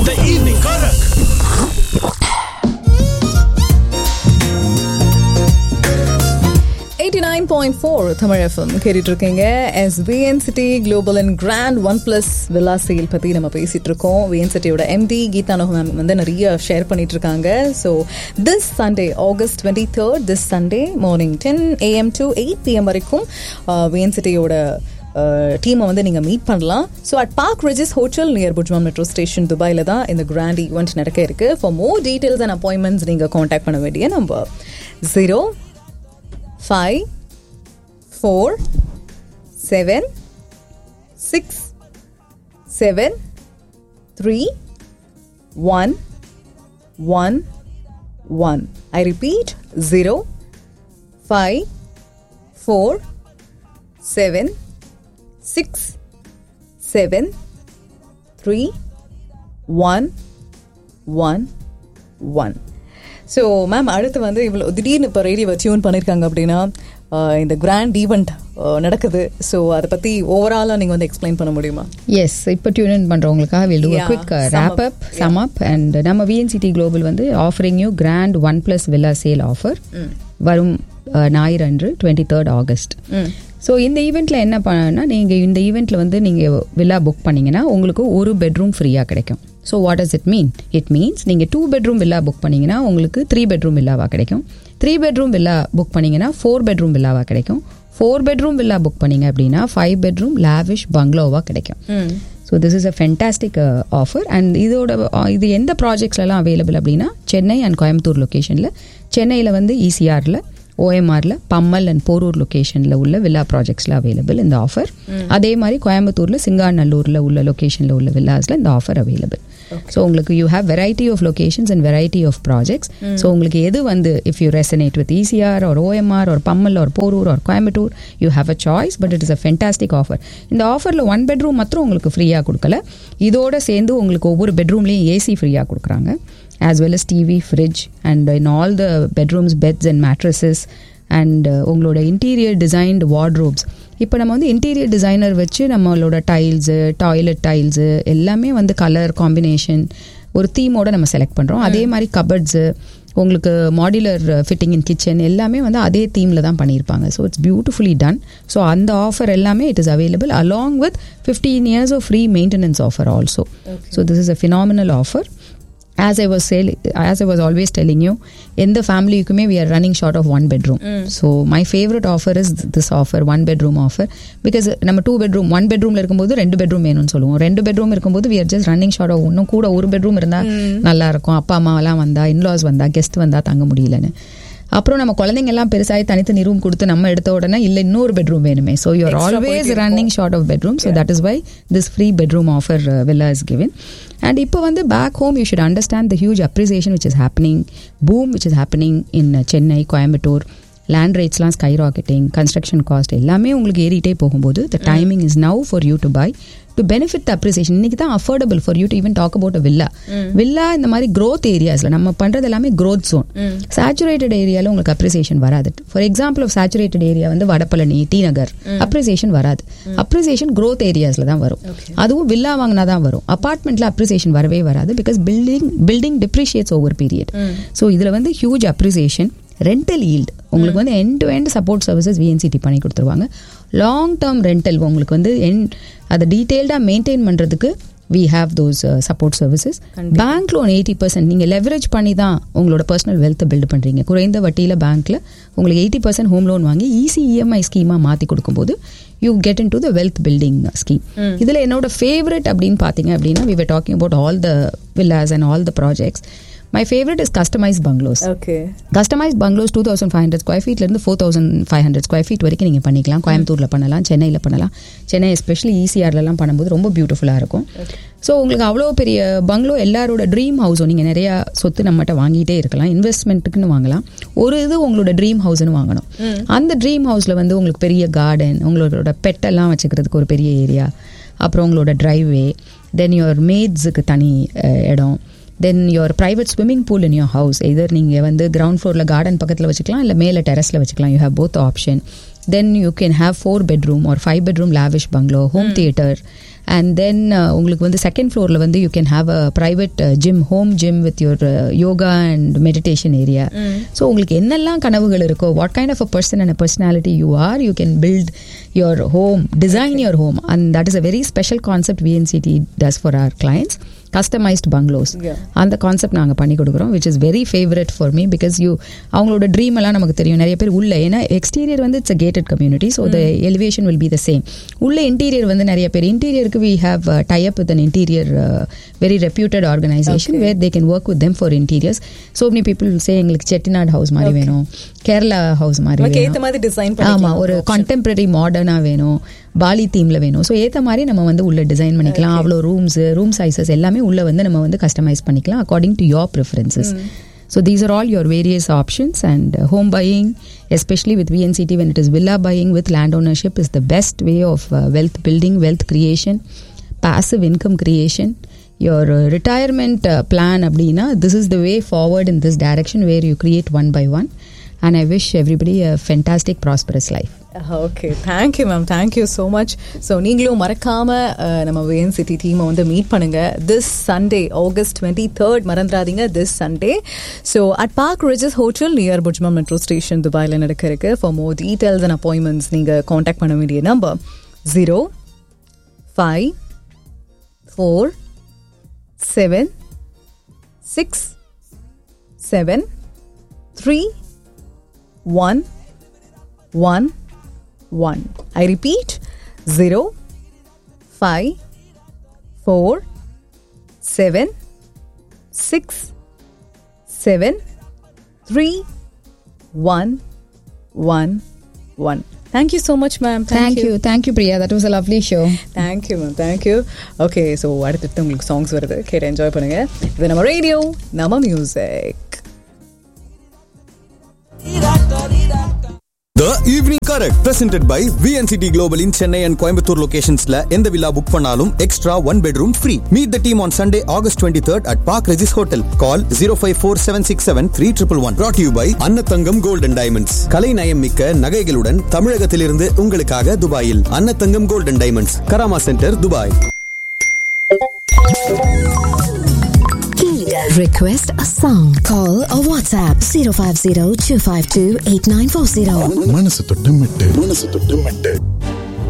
The evening Korak. Eighty nine point four Tamil FM கேட்டுட்டு இருக்கீங்க yes VN City Global and grand one plus villa sale பற்றி நம்ம பேசிட்டு இருக்கோம் விஎன் சிட்டியோட எம்டி கீதா நோஹ் மேம் வந்து நிறைய ஷேர் பண்ணிட்டு இருக்காங்க so this Sunday August twenty third this Sunday morning ten AM to eight PM வரைக்கும் விஎன் சிட்டியோட டீமை வந்து நீங்கள் மீட் பண்ணலாம் so at Park Regis hotel near Burjuman metro station துபாயில் தான் இந்த கிராண்ட் ஈவெண்ட் நடக்க இருக்கு for more details and appointments நீங்கள் காண்டாக்ட் பண்ண வேண்டிய number zero five four seven six seven three one one one I repeat zero five four seven six seven three one one one so ma'am அடுத்து வந்து இவ்வளோ திடீர்னு இப்போ ரேடியோவை tune பண்ணியிருக்காங்க அப்படின்னா ஆஹ் இந்த கிராண்ட் ஈவெண்ட் நடக்குது ஸோ அதை பற்றி ஓவராலாக நீங்கள் வந்து எக்ஸ்பிளைன் பண்ண முடியுமா எஸ் இப்போ டியூன் இன் பண்ணுறவங்களுக்காக will do Yeah, quick sum wrap up. Up sum up and நம்ம விஎன்சிடி குளோபல் வந்து offering you grand one plus villa sale offer வரும் அஹ், ஞாயிறு அன்று டுவெண்ட்டி தேர்ட் ஆகஸ்ட் ஸோ இந்த ஈவெண்ட்டில் என்ன பண்ணா நீங்கள் இந்த ஈவெண்ட்டில் வந்து நீங்கள் வில்லா புக் பண்ணீங்கன்னா உங்களுக்கு ஒரு பெட்ரூம் ஃப்ரீயாக கிடைக்கும் so what does it mean it means நீங்கள் டூ பெட்ரூம் வில்லா புக் பண்ணீங்கன்னா உங்களுக்கு த்ரீ பெட்ரூம் வில்லாவாக கிடைக்கும் த்ரீ பெட்ரூம் வில்லா புக் பண்ணீங்கன்னா ஃபோர் பெட்ரூம் வில்லாவாக கிடைக்கும் ஃபோர் பெட்ரூம் வில்லா புக் பண்ணீங்க அப்படின்னா ஃபைவ் பெட்ரூம் லாவிஷ் பங்களோவாக கிடைக்கும் so this is a fantastic offer and இதோட uh, இது எந்த ப்ராஜெக்ட்ஸ்லாம் அவைலபிள் அப்படின்னா சென்னை அண்ட் கோயம்புத்தூர் லொக்கேஷனில் சென்னையில் வந்து இசிஆரில் ஓஎம்ஆர்ல பம்மல் அண்ட் போரூர் லொகேஷன்ல உள்ள வில்லா ப்ராஜெக்ட்ஸ்ல அவைலபிள் இந்த ஆஃபர் அதே மாதிரி கோயம்புத்தூர்ல சிங்காநல்லூர்ல உள்ள லொகேஷன்ல உள்ள வில்லாஸ்ல இந்த ஆஃபர் அவைலபிள் ஸோ உங்களுக்கு you have variety of locations and variety of projects so உங்களுக்கு எது வந்து if you resonate with ECR ஒரு ஓஎம்ஆர் ஒரு பம்மல் ஒரு போரூர் ஒரு Coimbatore you have a choice but it is a fantastic offer இந்த ஆஃபரில் ஒன் பெட்ரூம் மாத்திரம் உங்களுக்கு ஃப்ரீயாக கொடுக்கல இதோட சேர்ந்து உங்களுக்கு ஒவ்வொரு பெட்ரூம்லேயும் ஏசி ஃப்ரீயாக கொடுக்குறாங்க as well as TV, fridge, and in all the bedrooms, beds and mattresses, and uh, உங்களோட இன்டீரியர் டிசைன்டு வார்ட்ரோப்ஸ் இப்போ நம்ம வந்து இன்டீரியர் டிசைனர் வச்சு நம்மளோட டைல்ஸு டாய்லெட் டைல்ஸு எல்லாமே வந்து கலர் காம்பினேஷன் ஒரு தீமோட நம்ம செலக்ட் பண்ணுறோம் அதே மாதிரி கபர்ட்ஸு உங்களுக்கு மாடுலர் ஃபிட்டிங் இன் கிச்சன் எல்லாமே வந்து அதே தீமில் தான் பண்ணியிருப்பாங்க so it's beautifully done so அந்த ஆஃபர் எல்லாமே it is available along with fifteen years of free maintenance offer also so this is a phenomenal offer as I was saying, as I was always telling you, in the family, you we are running short of one bedroom. So my favorite offer is this offer, one bedroom offer, because நம்ம two bedroom one பெட்ரூம்ல இருக்கும்போது ரெண்டு bedroom வேணும்னு சொல்லுவோம் ரெண்டு bedroom இருக்கும்போது we are just running short of இன்னும் கூட ஒரு பெட்ரூம் இருந்தா நல்லா இருக்கும் அப்பா அம்மாவெல்லாம் வந்தா இன்லாஸ் வந்தா கெஸ்ட் வந்தா தங்க முடியலன்னு அப்புறம் நம்ம குழந்தைங்க எல்லாம் பெருசாகி தனித்தனி ரூம் கொடுத்து நம்ம எடுத்த உடனே இல்ல இன்னொரு பெட்ரூம் வேணுமே ஸோ யூஆர் Extra ஆல்வேஸ் போயிட்டே running short of bedroom so that is why this free bedroom offer villa is given and இப்போ வந்து back home you should understand the huge appreciation which is happening boom which is happening in Chennai Coimbatore land ரேட்ஸ்லாம் sky rocketing construction cost எல்லாமே உங்களுக்கு ஏறிட்டே போகும்போது the timing is now for you to buy to benefit the appreciation இன்னைக்கு தான் affordable for you to even talk about a villa villa இந்த மாதிரி growth ஏரியாஸ்ல நம்ம பண்றது எல்லாமே க்ரோத் ஜோன் சேச்சுரேட்டட் ஏரியால உங்களுக்கு அப்ரிசியேஷன் வராது for example of saturated area வந்து வடபழனி டி நகர் அப்ரிசியேஷன் வராது அப்ரிசியேஷன் க்ரோத் ஏரியாஸ்ல தான் வரும் அதுவும் வில்லா வாங்கினா தான் வரும் அபார்ட்மெண்ட்ல அப்ரிசியேஷன் வரவே வராது because building building depreciates over period so இதுல வந்து ஹியூஜ் அப்ரிசியேஷன் ரெண்டல் ஈல்டு உங்களுக்கு வந்து end to end support services VNCT பண்ணி கொடுத்துருவாங்க லாங் டேர்ம் ரெண்டல் உங்களுக்கு வந்து என் அதை டீட்டெயில்டாக மெயின்டைன் பண்ணுறதுக்கு we have those support services bank loan eighty percent நீங்கள் லெவரேஜ் பண்ணி தான் உங்களோட பர்சனல் வெல்த்தை பில்ட் பண்ணுறீங்க குறைந்த வட்டியில் பேங்க்கில் உங்களுக்கு எயிட்டி பர்சன்ட் ஹோம் லோன் வாங்கி ஈஸி இஎம்ஐ ஸ்கீமாக மாற்றி கொடுக்கும்போது you get into the wealth building scheme இதில் என்னோட ஃபேவரட் அப்படின்னு பார்த்தீங்க அப்படின்னா we were talking about all the villas and all the projects my favourite is customise bungalows okay customise bungalows two thousand five hundred square ஃபீட்லேருந்து four thousand five hundred square feet வரைக்கும் நீங்கள் பண்ணிக்கலாம் கோயம்புத்தூரில் பண்ணலாம் சென்னையில் பண்ணலாம் சென்னை எஸ்பெஷலி ஈசிஆர்லலாம் பண்ணும்போது ரொம்ப பியூட்டிஃபுல்லாக இருக்கும் ஸோ உங்களுக்கு அவ்வளோ பெரிய பங்களோ எல்லாரோட ட்ரீம் ஹவுஸும் நீங்கள் நிறையா சொத்து நம்மகிட்ட வாங்கிட்டே இருக்கலாம் இன்வெஸ்ட்மெண்ட்டுக்குன்னு வாங்கலாம் ஒரு இது உங்களோட ட்ரீம் ஹவுஸ்னு வாங்கணும் அந்த ட்ரீம் ஹவுஸில் வந்து உங்களுக்கு பெரிய கார்டன் உங்களோட பெட்டெல்லாம் வச்சுக்கிறதுக்கு ஒரு பெரிய ஏரியா அப்புறம் உங்களோட ட்ரைவே தென் யுவர் மேட்ஸுக்கு தனி அஹ், இடம் then your private swimming pool in your house either நீங்கள் வந்து கிரவுண்ட் ஃப்ளோரில் கார்டன் பக்கத்தில் வச்சுக்கலாம் இல்லை மேலே டெரஸில் வச்சுக்கலாம் you have both option then you can have four bedroom ஒரு five bedroom lavish bungalow home theatre and then உங்களுக்கு வந்து செகண்ட் ஃப்ளோரில் வந்து you can have a private gym home gym with your yoga and meditation area so உங்களுக்கு என்னெல்லாம் கனவுகள் இருக்கோ what kind of a person and personality you are you can build your home design your home and that is a very special concept VNCT does for our clients customised bungalows Yeah. அந்த concept நாங்கள் பண்ணி கொடுக்குறோம் which is very favourite for me because you அவங்களோட dream எல்லாம் நமக்கு தெரியும் நிறைய பேர் உள்ள ஏன்னா எக்ஸ்டீரியர் வந்து it's a gated community so the elevation will be the same உள்ள இன்டீரியர் வந்து நிறைய பேர் இன்டீரியருக்கு we have tie up with an interior very reputed organisation where they can work with them for interiors so many people say எங்களுக்கு Chettinad house மாதிரி வேணும் Kerala house மாதிரி நமக்கு வேணும் ஏத்த மாதிரி டிசைன் ஆமா ஒரு கான்டெம்பரரி மாடர்னா வேணும் பாலி தீம்ல வேணும் ஸோ ஏத்த மாதிரி நம்ம வந்து உள்ள டிசைன் பண்ணிக்கலாம் அவ்வளோ ரூம்ஸ் ரூம் சைசஸ் எல்லாமே உள்ள வந்து நம்ம வந்து கஸ்டமைஸ் பண்ணிக்கலாம் according to your preferences so these are all your various options and home buying especially with VNCT when it is villa buying with land ownership is the best way of wealth building wealth creation passive income creation your uh, retirement uh, plan அப்படின்னா this is the way forward in this direction where you create one by one and i wish everybody a fantastic prosperous life okay thank you ma'am thank you so much so நீங்களும் மறக்காம அஹ், நம்ம van city டீமை வந்து meet பண்ணுங்க this Sunday August twenty third மறந்துடாதீங்க this Sunday so at Park Regis hotel near Burjuman metro station துபாயில் நடக்க இருக்கு for more details and appointments நீங்கள் காண்டாக்ட் பண்ண வேண்டிய number zero five four seven six seven three one one one. I repeat zero five four seven six seven three one one one. Thank you so much, ma'am. thank you thank you priya that was a lovely show thank you ma'am thank you okay so அடுத்தடுத்து உங்களுக்கு songs வருது கேட்டு enjoy பண்ணுங்க இது நம்ம radio நம்ம music The Evening Correct presented by VNCT Global in Chennai and Coimbatore locationsல எந்த வில்லா புக் பண்ணாலும் extra one bedroom free meet the team on Sunday August twenty third at Park Regis hotel call zero five four seven six seven three triple one brought you by Annathangam golden diamonds கலை நயம் மிக்க நகைகளுடன் தமிழகத்திலிருந்து உங்களுக்காக துபாயில் Annathangam golden diamonds Karama centre Dubai Request a song. Call or WhatsApp 050 252 8940. மனசு தொட்டு மெட்டு மனசு தொட்டு மெட்டு